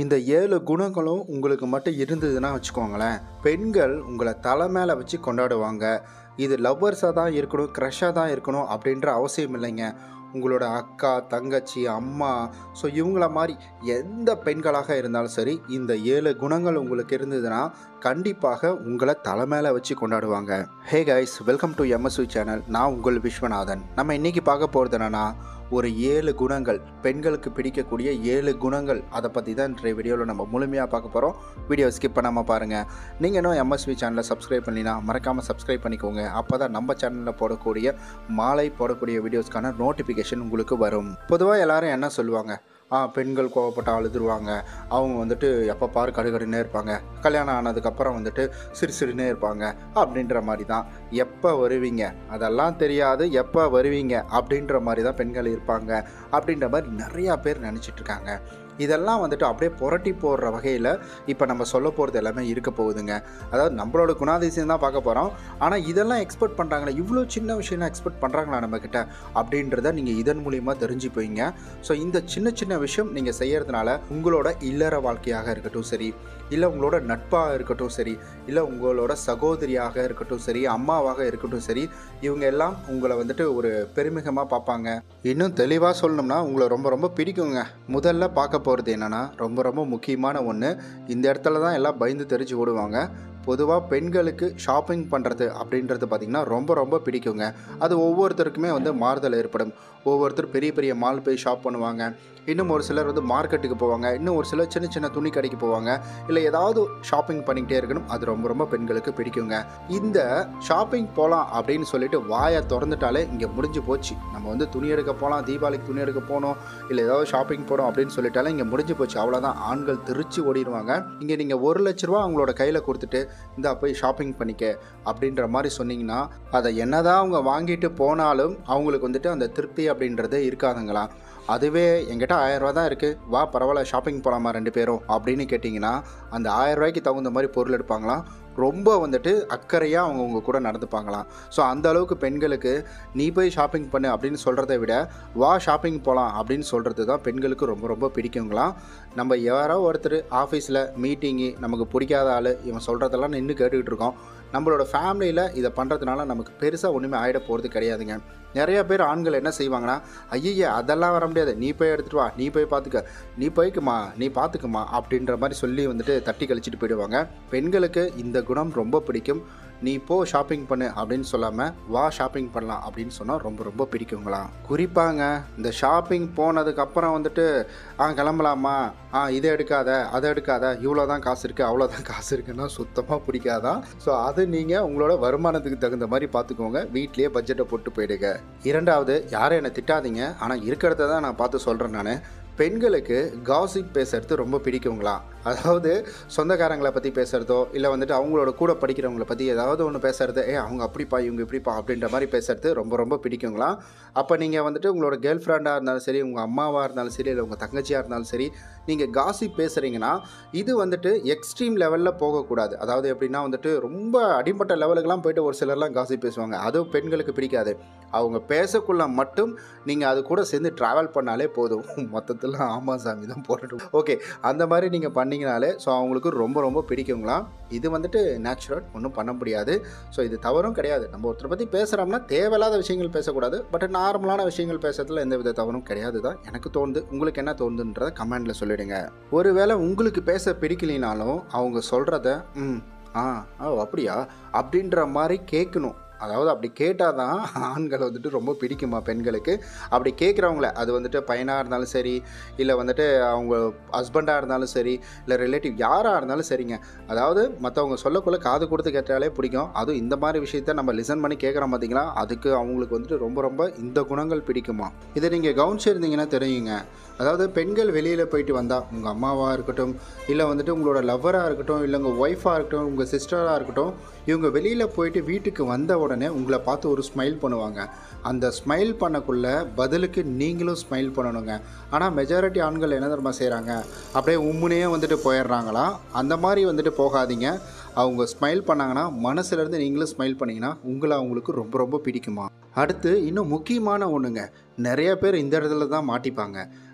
இந்த ஏழு குணங்களும் உங்களுக்கு மட்டும் இருந்ததுன்னா வச்சுக்கோங்களேன் பெண்கள் உங்களை தலை மேலே வச்சு கொண்டாடுவாங்க இது லவ்வர்ஸாக தான் இருக்கணும் க்ரஷாக தான் இருக்கணும் அப்படின்ற அவசியம் இல்லைங்க உங்களோட அக்கா தங்கச்சி அம்மா ஸோ இவங்கள மாதிரி எந்த பெண்களாக இருந்தாலும் சரி இந்த ஏழு குணங்கள் உங்களுக்கு இருந்ததுன்னா கண்டிப்பாக உங்களை தலை மேலே வச்சு கொண்டாடுவாங்க hey guys welcome to MSV channel நான் உங்கள் விஸ்வநாதன் நம்ம இன்னைக்கு பார்க்க போகிறது என்னன்னா ஒரு ஏழு குணங்கள் பெண்களுக்கு பிடிக்கக்கூடிய ஏழு குணங்கள் அதை பற்றி தான் இன்றைய வீடியோவில் நம்ம முழுமையாக பார்க்க போகிறோம் வீடியோ ஸ்கிப் பண்ணாமல் பாருங்கள் நீங்கள் இன்னும் எம்எஸ்வி சேனலை சப்ஸ்கிரைப் பண்ணினா மறக்காமல் சப்ஸ்கிரைப் பண்ணிக்கோங்க அப்போ தான் நம்ம சேனலில் போடக்கூடிய மாலை போடக்கூடிய வீடியோஸ்க்கான நோட்டிஃபிகேஷன் உங்களுக்கு வரும் பொதுவாக எல்லாரும் என்ன சொல்லுவாங்க ஆ பெண்கள் கோவப்பட்டு அழுதுருவாங்க அவங்க வந்துட்டு எப்போ பாரு கடுகடுன்னே இருப்பாங்க கல்யாணம் ஆனதுக்கப்புறம் வந்துட்டு சிறு சிறுனே இருப்பாங்க அப்படின்ற மாதிரி தான் எப்போ வருவீங்க அதெல்லாம் தெரியாது எப்போ வருவீங்க அப்படின்ற மாதிரி தான் பெண்கள் இருப்பாங்க அப்படின்ற மாதிரி நிறையா பேர் நினச்சிட்டு இருக்காங்க இதெல்லாம் வந்துட்டு அப்படியே புரட்டி போடுற வகையில் இப்போ நம்ம சொல்ல போகிறது எல்லாமே இருக்க போகுதுங்க அதாவது நம்மளோட குணாதிசயம் தான் பார்க்க போகிறோம் ஆனால் இதெல்லாம் எக்ஸ்பெக்ட் பண்ணுறாங்களே இவ்வளோ சின்ன விஷயம்லாம் எக்ஸ்பெக்ட் பண்ணுறாங்களா நம்மக்கிட்ட அப்படின்றத நீங்கள் இதன் மூலியமாக தெரிஞ்சுப்பீங்க ஸோ இந்த சின்ன சின்ன விஷயம் நீங்கள் செய்யறதுனால உங்களோட இல்லற வாழ்க்கையாக இருக்கட்டும் சரி இல்லை உங்களோட நட்பாக இருக்கட்டும் சரி இல்லை உங்களோட சகோதரியாக இருக்கட்டும் சரி அம்மாவாக இருக்கட்டும் சரி இவங்க எல்லாம் உங்களை வந்துட்டு ஒரு பெருமிகமாக பார்ப்பாங்க இன்னும் தெளிவாக சொல்லணும்னா உங்களை ரொம்ப ரொம்ப பிடிக்குங்க முதல்ல பார்க்க போகிறது என்னென்னா ரொம்ப ரொம்ப முக்கியமான ஒன்று இந்த இடத்துல தான் எல்லாம் பயந்து தெரிஞ்சு ஓடுவாங்க பொதுவாக பெண்களுக்கு ஷாப்பிங் பண்ணுறது அப்படின்றது பார்த்திங்கன்னா ரொம்ப ரொம்ப பிடிக்குங்க அது ஒவ்வொருத்தருக்குமே வந்து மாறுதல் ஏற்படும் ஒவ்வொருத்தர் பெரிய பெரிய மால் போய் ஷாப் பண்ணுவாங்க இன்னும் ஒரு சிலர் வந்து மார்க்கெட்டுக்கு போவாங்க இன்னும் ஒரு சிலர் சின்ன சின்ன துணி கடைக்கு போவாங்க இல்லை ஏதாவது ஷாப்பிங் பண்ணிக்கிட்டே இருக்கணும் அது ரொம்ப ரொம்ப பெண்களுக்கு பிடிக்குங்க இந்த ஷாப்பிங் போகலாம் அப்படின்னு சொல்லிட்டு வாயை திறந்துட்டாலே இங்கே முடிஞ்சு போச்சு நம்ம வந்து துணி எடுக்க போகலாம் தீபாவளிக்கு துணி எடுக்க போகணும் இல்லை ஏதாவது ஷாப்பிங் போகணும் அப்படின்னு சொல்லிட்டாலே இங்கே முடிஞ்சு போச்சு அவ்வளோதான் ஆண்கள் திருச்சி ஓடிடுவாங்க இங்கே நீங்கள் ஒரு லட்ச ரூபா அவங்களோட கையில் கொடுத்துட்டு இந்தா போய் ஷாப்பிங் பண்ணிக்க அப்படின்ற மாதிரி சொன்னீங்கன்னா அதை என்னதான் அவங்க வாங்கிட்டு போனாலும் அவங்களுக்கு வந்துட்டு அந்த திருப்தி அப்படின்றது இருக்காதுங்களா அதுவே என்கிட்ட ஆயிரம் ரூபா தான் இருக்குது வா பரவாயில்ல ஷாப்பிங் போகலாமா ரெண்டு பேரும் அப்படின்னு கேட்டிங்கன்னா அந்த ஆயிரம் ரூபாய்க்கு தகுந்த மாதிரி பொருள் எடுப்பாங்களாம் ரொம்ப வந்துட்டு அக்கறையாக அவங்க உங்க கூட நடந்துப்பாங்களாம் ஸோ அந்த அளவுக்கு பெண்களுக்கு நீ போய் ஷாப்பிங் பண்ணு அப்படின்னு சொல்கிறத விட வா ஷாப்பிங் போகலாம் அப்படின்னு சொல்கிறது தான் பெண்களுக்கு ரொம்ப ரொம்ப பிடிக்குங்களாம் நம்ம யாரோ ஒருத்தர் ஆஃபீஸில் மீட்டிங்கு நமக்கு பிடிக்காத ஆள் இவன் சொல்கிறதெல்லாம் நின்று கேட்டுக்கிட்டு இருக்கோம் நம்மளோட ஃபேமிலியில் இதை பண்ணுறதுனால நமக்கு பெருசாக ஒன்றுமே ஆகிட போகிறது கிடையாதுங்க நிறைய பேர் ஆண்கள் என்ன செய்வாங்கன்னா ஐயய்ய அதெல்லாம் வர முடியாது நீ போய் எடுத்துகிட்டு வா நீ போய் பார்த்துக்க நீ போய்க்குமா நீ பார்த்துக்குமா அப்படின்ற மாதிரி சொல்லி வந்துட்டு தட்டி கழிச்சிட்டு போயிடுவாங்க பெண்களுக்கு இந்த குணம் ரொம்ப பிடிக்கும் நீ போ ஷாப்பிங் பண்ணு அப்படின்னு சொல்லாமல் வா ஷாப்பிங் பண்ணலாம் அப்படின்னு சொன்னால் ரொம்ப ரொம்ப பிடிக்குங்களா குறிப்பாங்க இந்த ஷாப்பிங் போனதுக்கப்புறம் வந்துட்டு ஆ கிளம்பலாமா ஆ இதை எடுக்காத அதை எடுக்காத இவ்வளோ தான் காசு இருக்குது அவ்வளோதான் காசு இருக்குன்னா சுத்தமாக பிடிக்காதான் ஸோ அது நீங்கள் உங்களோட வருமானத்துக்கு தகுந்த மாதிரி பார்த்துக்கோங்க வீட்லேயே பட்ஜெட்டை போட்டு போயிடுங்க இரண்டாவது யாரும் என்னை திட்டாதீங்க ஆனால் இருக்கிறத தான் நான் பார்த்து சொல்கிறேன் நான் பெண்களுக்கு காசிப் பேசுறது ரொம்ப பிடிக்குங்களா அதாவது சொந்தக்காரங்களை பற்றி பேசுகிறதோ இல்லை வந்துட்டு அவங்களோட கூட படிக்கிறவங்கள பற்றி ஏதாவது ஒன்று பேசுறது ஏ அவங்க அப்படிப்பா இவங்க இப்படிப்பா அப்படின்ற மாதிரி பேசுறது ரொம்ப ரொம்ப பிடிக்குங்களா அப்போ நீங்கள் வந்துட்டு உங்களோட கேர்ள் ஃப்ரெண்டாக இருந்தாலும் சரி உங்கள் அம்மாவாக இருந்தாலும் சரி இல்லை உங்கள் தங்கச்சியாக இருந்தாலும் சரி நீங்கள் காசிப் பேசுகிறீங்கன்னா இது வந்துட்டு எக்ஸ்ட்ரீம் லெவலில் போகக்கூடாது அதாவது எப்படின்னா வந்துட்டு ரொம்ப அடிமட்ட லெவலுக்கெல்லாம் போயிட்டு ஒரு சிலர்லாம் காசிப் பேசுவாங்க அது பெண்களுக்கு பிடிக்காது அவங்க பேசக்குள்ள மட்டும் நீங்கள் அது கூட சேர்ந்து ட்ராவல் பண்ணாலே போதும் மொத்தத்தில் ஆமாம் சாமி தான் போட்டுட்டு ஓகே அந்த மாதிரி நீங்கள் பண்ணிங்கனாலே ஸோ அவங்களுக்கு ரொம்ப ரொம்ப பிடிக்குங்களாம் இது வந்துட்டு நேச்சுரல் ஒன்றும் பண்ண முடியாது ஸோ இது தவறும் கிடையாது நம்ம ஒருத்தரை பற்றி பேசுகிறோம்னா தேவையில்லாத விஷயங்கள் பேசக்கூடாது பட் நார்மலான விஷயங்கள் பேசுறதுல எந்த வித தவறும் கிடையாது தான் எனக்கு தோணுது உங்களுக்கு என்ன தோணுதுன்றதை கமெண்டில் சொல்லிடுங்க ஒருவேளை உங்களுக்கு பேச பிடிக்கலினாலும் அவங்க சொல்கிறத ம் ஆ ஓ அப்படியா அப்படின்ற மாதிரி கேட்கணும் அதாவது அப்படி கேட்டால் தான் ஆண்கள் வந்துட்டு ரொம்ப பிடிக்குமா பெண்களுக்கு அப்படி கேட்குறவங்கள அது வந்துட்டு பையனாக இருந்தாலும் சரி இல்லை வந்துட்டு அவங்க ஹஸ்பண்டாக இருந்தாலும் சரி இல்லை ரிலேட்டிவ் யாராக இருந்தாலும் சரிங்க அதாவது மற்றவங்க சொல்லக்குள்ள காது கொடுத்து கேட்டாலே பிடிக்கும் அதுவும் இந்த மாதிரி விஷயத்த நம்ம லிசன் பண்ணி கேட்குறோம் பார்த்தீங்களா அதுக்கு அவங்களுக்கு வந்துட்டு ரொம்ப ரொம்ப இந்த குணங்கள் பிடிக்குமா இதை நீங்கள் கவனிச்சிருந்தீங்கன்னா தெரியுங்க அதாவது பெண்கள் வெளியில் போயிட்டு வந்தால் உங்கள் அம்மாவாக இருக்கட்டும் இல்லை வந்துட்டு உங்களோட லவ்வராக இருக்கட்டும் இல்லை உங்கள் ஒய்ஃபாக இருக்கட்டும் உங்கள் சிஸ்டராக இருக்கட்டும் இவங்க வெளியில் போயிட்டு வீட்டுக்கு வந்த உடனே உங்களை பார்த்து ஒரு ஸ்மைல் பண்ணுவாங்க அந்த ஸ்மைல் பண்ணக்குள்ள பதிலுக்கு நீங்களும் ஸ்மைல் பண்ணணுங்க ஆனால் மெஜாரிட்டி ஆண்கள் என்ன தெரியுமா செய்கிறாங்க அப்படியே உம்முனே வந்துட்டு போயிடுறாங்களா அந்த மாதிரி வந்துட்டு போகாதீங்க அவங்க ஸ்மைல் பண்ணாங்கன்னா மனசுலேருந்து நீங்களும் ஸ்மைல் பண்ணிங்கன்னா உங்களை அவங்களுக்கு ரொம்ப ரொம்ப பிடிக்குமா அடுத்து இன்னும் முக்கியமான ஒன்றுங்க நிறைய பேர் இந்த இடத்துல தான் மாட்டிப்பாங்க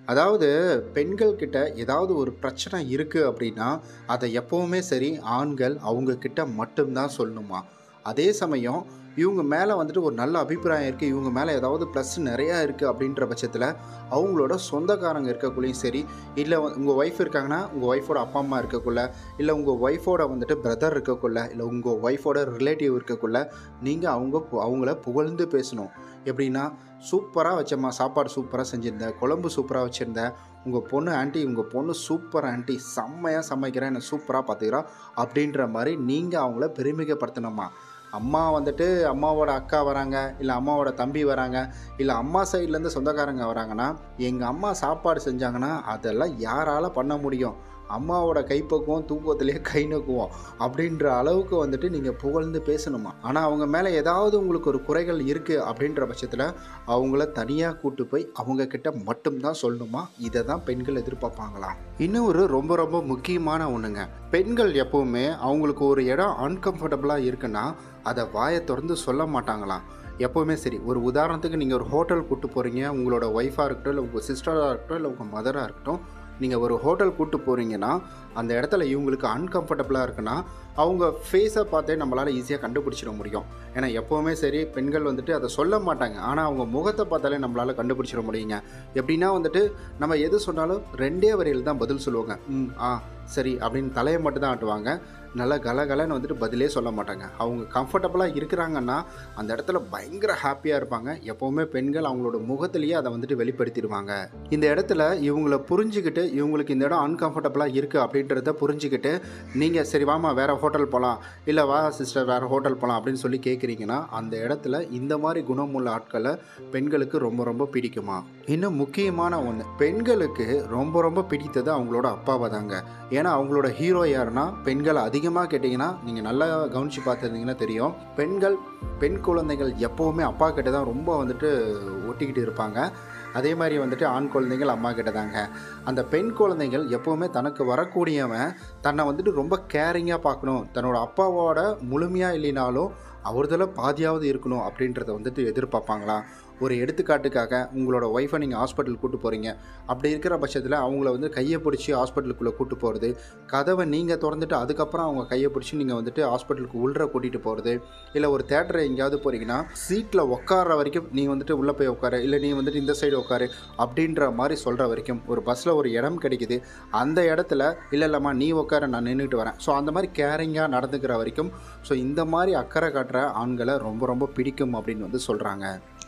அதாவது பெண்கள் கிட்ட ஏதாவது ஒரு பிரச்சனை இருக்குது அப்படின்னா அதை எப்போவுமே சரி ஆண்கள் அவங்க கிட்ட மட்டும்தான் சொல்லணுமா அதே சமயம் இவங்க மேலே வந்துட்டு ஒரு நல்ல அபிப்பிராயம் இருக்குது இவங்க மேலே ஏதாவது ப்ளஸ் நிறையா இருக்குது அப்படின்ற பட்சத்தில் அவங்களோட சொந்தக்காரங்க இருக்கக்குள்ளேயும் சரி இல்லை உங்கள் ஒய்ஃப் இருக்காங்கன்னா உங்கள் ஒய்ஃபோட அப்பா அம்மா இருக்கக்குள்ள இல்லை உங்கள் ஒய்ஃபோட வந்துட்டு பிரதர் இருக்கக்குள்ள இல்லை உங்கள் ஒய்ஃபோட ரிலேட்டிவ் இருக்கக்குள்ள நீங்கள் அவங்க பு- அவங்கள புகழ்ந்து பேசணும் எப்படின்னா சூப்பராக வச்சம்மா சாப்பாடு சூப்பராக செஞ்சுருந்தேன் குழம்பு சூப்பராக வச்சுருந்தேன் உங்கள் பொண்ணு ஆண்டி உங்கள் பொண்ணு சூப்பர் ஆண்டி செம்மையாக சமைக்கிறேன் என்னை சூப்பராக பார்த்துக்கிறா அப்படின்ற மாதிரி நீங்கள் அவங்கள பெருமிகப்படுத்தணுமா அம்மா வந்துட்டு அம்மாவோட அக்கா வராங்க இல்லை அம்மாவோட தம்பி வராங்க இல்லை அம்மா சைட்லேருந்து சொந்தக்காரங்க வராங்கன்னா எங்கள் அம்மா சாப்பாடு செஞ்சாங்கன்னா அதெல்லாம் யாரால் பண்ண முடியும் அம்மாவோட கைப்பக்குவம் தூக்கத்திலேயே கை நக்குவோம் அப்படின்ற அளவுக்கு வந்துட்டு நீங்கள் புகழ்ந்து பேசணுமா ஆனால் அவங்க மேலே ஏதாவது உங்களுக்கு ஒரு குறைகள் இருக்குது அப்படின்ற பட்சத்தில் அவங்கள தனியாக கூட்டு போய் அவங்க கிட்ட மட்டும்தான் சொல்லணுமா இதை தான் பெண்கள் எதிர்பார்ப்பாங்களாம் இன்னும் ஒரு ரொம்ப ரொம்ப முக்கியமான ஒன்றுங்க பெண்கள் எப்பவுமே அவங்களுக்கு ஒரு இடம் அன்கம்ஃபர்டபுளாக இருக்குன்னா அதை வாயை திறந்து சொல்ல மாட்டாங்களாம் எப்போவுமே சரி ஒரு உதாரணத்துக்கு நீங்கள் ஒரு ஹோட்டல் கூட்டு போகிறீங்க உங்களோட ஒய்ஃபாக இருக்கட்டும் இல்லை உங்கள் சிஸ்டராக இருக்கட்டும் இல்லை உங்கள் மதராக இருக்கட்டும் நீங்கள் ஒரு ஹோட்டல் கூட்டு போகிறீங்கன்னா அந்த இடத்துல இவங்களுக்கு அன்கம்ஃபர்டபுளாக இருக்குன்னா அவங்க ஃபேஸை பார்த்தே நம்மளால் ஈஸியாக கண்டுபிடிச்சிட முடியும் ஏன்னா எப்போவுமே சரி பெண்கள் வந்துட்டு அதை சொல்ல மாட்டாங்க ஆனால் அவங்க முகத்தை பார்த்தாலே நம்மளால் கண்டுபிடிச்சிட முடியுங்க எப்படின்னா வந்துட்டு நம்ம எது சொன்னாலும் ரெண்டே வரியில் தான் பதில் சொல்லுவாங்க ம் ஆ சரி அப்படின்னு தலையை மட்டும் தான் ஆட்டுவாங்க நல்லா கலகலன்னு வந்துட்டு பதிலே சொல்ல மாட்டாங்க அவங்க கம்ஃபர்டபுளாக இருக்கிறாங்கன்னா அந்த இடத்துல பயங்கர ஹாப்பியாக இருப்பாங்க எப்போவுமே பெண்கள் அவங்களோட முகத்திலேயே அதை வந்துட்டு வெளிப்படுத்திடுவாங்க இந்த இடத்துல இவங்கள புரிஞ்சுக்கிட்டு இவங்களுக்கு இந்த இடம் அன்கம்ஃபர்டபுளாக இருக்குது அப்படின்றத புரிஞ்சுக்கிட்டு நீங்கள் சரி வாமா வேறு ஹோட்டல் போகலாம் இல்லை வா சிஸ்டர் வேறு ஹோட்டல் போகலாம் அப்படின்னு சொல்லி கேட்குறீங்கன்னா அந்த இடத்துல இந்த மாதிரி குணமுள்ள ஆட்களை பெண்களுக்கு ரொம்ப ரொம்ப பிடிக்குமா இன்னும் முக்கியமான ஒன்று பெண்களுக்கு ரொம்ப ரொம்ப பிடித்தது அவங்களோட அப்பாவை தாங்க ஏன்னா அவங்களோட ஹீரோ யாருன்னா பெண்கள் அதிகமாக கேட்டிங்கன்னா நீங்கள் நல்லா கவனித்து பார்த்துருந்தீங்கன்னா தெரியும் பெண்கள் பெண் குழந்தைகள் எப்போவுமே அப்பா கிட்ட தான் ரொம்ப வந்துட்டு ஒட்டிக்கிட்டு இருப்பாங்க அதே மாதிரி வந்துட்டு ஆண் குழந்தைகள் அம்மா கிட்ட தாங்க அந்த பெண் குழந்தைகள் எப்போவுமே தனக்கு வரக்கூடியவன் தன்னை வந்துட்டு ரொம்ப கேரிங்காக பார்க்கணும் தன்னோட அப்பாவோட முழுமையாக இல்லைனாலும் அவர்தில் பாதியாவது இருக்கணும் அப்படின்றத வந்துட்டு எதிர்பார்ப்பாங்களா ஒரு எடுத்துக்காட்டுக்காக உங்களோட ஒய்ஃபை நீங்கள் ஹாஸ்பிட்டல் கூட்டு போகிறீங்க அப்படி இருக்கிற பட்சத்தில் அவங்கள வந்து கையை பிடிச்சி ஹாஸ்பிட்டலுக்குள்ளே கூட்டு போகிறது கதவை நீங்கள் திறந்துட்டு அதுக்கப்புறம் அவங்க கையை பிடிச்சி நீங்கள் வந்துட்டு ஹாஸ்பிட்டலுக்கு உள்ள கூட்டிகிட்டு போகிறது இல்லை ஒரு தேட்டரை எங்கேயாவது போகிறீங்கன்னா சீட்டில் உட்கார்ற வரைக்கும் நீ வந்துட்டு உள்ளே போய் உட்காரு இல்லை நீ வந்துட்டு இந்த சைடு உட்காரு அப்படின்ற மாதிரி சொல்கிற வரைக்கும் ஒரு பஸ்ஸில் ஒரு இடம் கிடைக்குது அந்த இடத்துல இல்லை இல்லைம்மா நீ உட்கார நான் நின்றுட்டு வரேன் ஸோ அந்த மாதிரி கேரிங்காக நடந்துக்கிற வரைக்கும் ஸோ இந்த மாதிரி அக்கறை காட்டுற ஆண்களை ரொம்ப ரொம்ப பிடிக்கும் அப்படின்னு வந்து சொல்கிறாங்க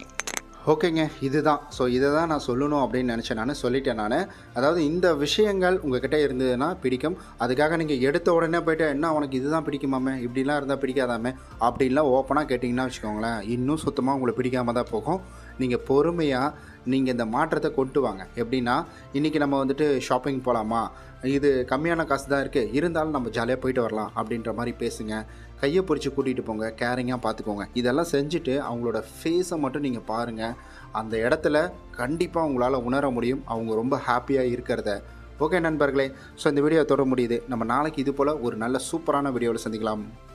ஓகேங்க இதுதான் ஸோ இதை தான் நான் சொல்லணும் அப்படின்னு நினச்சேன் நான் சொல்லிட்டேன் நான் அதாவது இந்த விஷயங்கள் உங்ககிட்ட இருந்ததுன்னா பிடிக்கும் அதுக்காக நீங்கள் எடுத்த உடனே போயிட்டு என்ன உனக்கு இதுதான் பிடிக்குமாமே இப்படிலாம் இருந்தால் பிடிக்காதாமே அப்படின்லாம் ஓப்பனாக கேட்டிங்கன்னா வச்சுக்கோங்களேன் இன்னும் சுத்தமாக உங்களை பிடிக்காம தான் போகும் நீங்கள் பொறுமையாக நீங்கள் இந்த மாற்றத்தை கொண்டு வாங்க எப்படின்னா இன்றைக்கி நம்ம வந்துட்டு ஷாப்பிங் போகலாமா இது கம்மியான காசு தான் இருக்குது இருந்தாலும் நம்ம ஜாலியாக போயிட்டு வரலாம் அப்படின்ற மாதிரி பேசுங்க கையை பிடிச்சி கூட்டிகிட்டு போங்க கேரிங்காக பார்த்துக்கோங்க இதெல்லாம் செஞ்சுட்டு அவங்களோட ஃபேஸை மட்டும் நீங்கள் பாருங்கள் அந்த இடத்துல கண்டிப்பாக உங்களால் உணர முடியும் அவங்க ரொம்ப ஹாப்பியாக இருக்கிறத ஓகே நண்பர்களே ஸோ இந்த வீடியோ தொட முடியுது நம்ம நாளைக்கு இது போல் ஒரு நல்ல சூப்பரான வீடியோவில் சந்திக்கலாம்